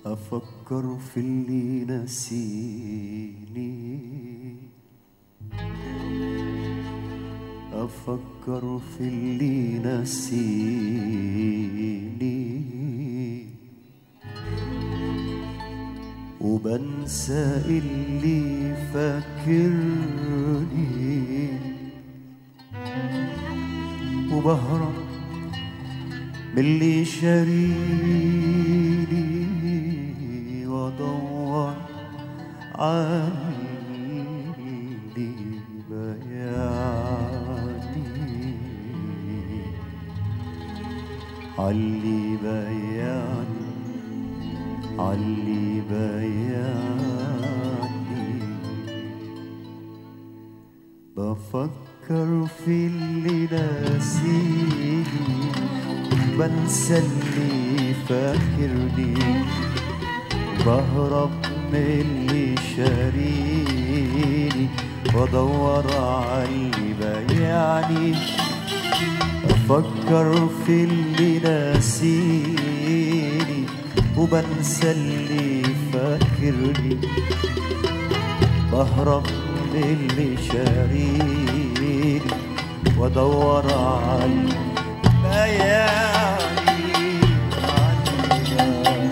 أفكر في اللي نسيني أفكر في اللي نسيني وبنسى اللي فاكرني وبهرب من اللي شاريني وادور عني بياني علي بياني علي بياني بفكر في اللي ناسيني بنسى اللي فاكرني بهرب من اللي شاريني وادور على اللي بايعني افكر في اللي ناسيني وبنسى اللي فاكرني بهرب من اللي شاريني وادور على بياني